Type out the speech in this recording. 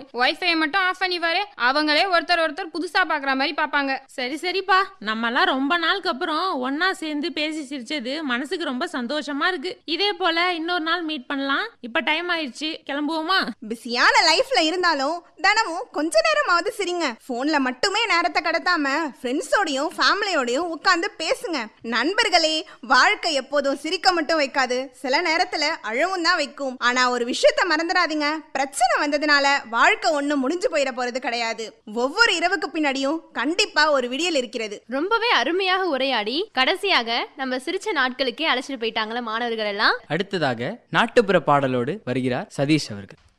wifi மட்டும் of பண்ணி பாரு அவங்களே ஒருத்தர் ஒருத்தர் புதுசா பாக்குற மாதிரி பாப்பாங்க சரி சரிப்பா நம்மலாம் ரொம்ப நாளுக்கு அப்புறம் ஒன்னா சேர்ந்து பேசி சிரிச்சது மனசுக்கு ரொம்ப சந்தோஷமா இருக்கு இதே போல இன்னொரு நாள் மீட் பண்ணலாம் இப்ப டைம் ஆயிடுச்சு கிளம்புவோமா பிஸியான லைஃப்ல இருந்தாலும் தினமும் கொஞ்ச நேரமாவது சிரிங்க போன்ல மட்டுமே நேரத்தை கடத்தாம ஃப்ரெண்ட்ஸோடையும் ஃபேமிலியோடையும் உட்கார்ந்து பேசுங்க நண்பர்களே வாழ்க்கை எப்போதும் சிரிக்க மட்டும் வைக்காது சில நேரத்துல அழவும் தான் வைக்கும் ஆனா ஒரு விஷயத்த மறந்துடாதீங்க பிரச்சனை வந்ததுனால வாழ்க்கை ஒண்ணும் முடிஞ்சு போயிட போறது கிடையாது ஒவ்வொரு இரவுக்கு பின்னாடியும் கண்டிப்பா ஒரு விடியல் இருக்கிறது ரொம்பவே அருமையாக உரையாடி கடைசியாக நம்ம சிரிச்ச நாட்களுக்கே அழைச்சிட்டு போயிட்டாங்களே மாணவர்கள் எல்லாம் அடுத்ததாக நாட்டுப்புற பாடலோடு வருகிறார் சதீஷ் அவர்கள்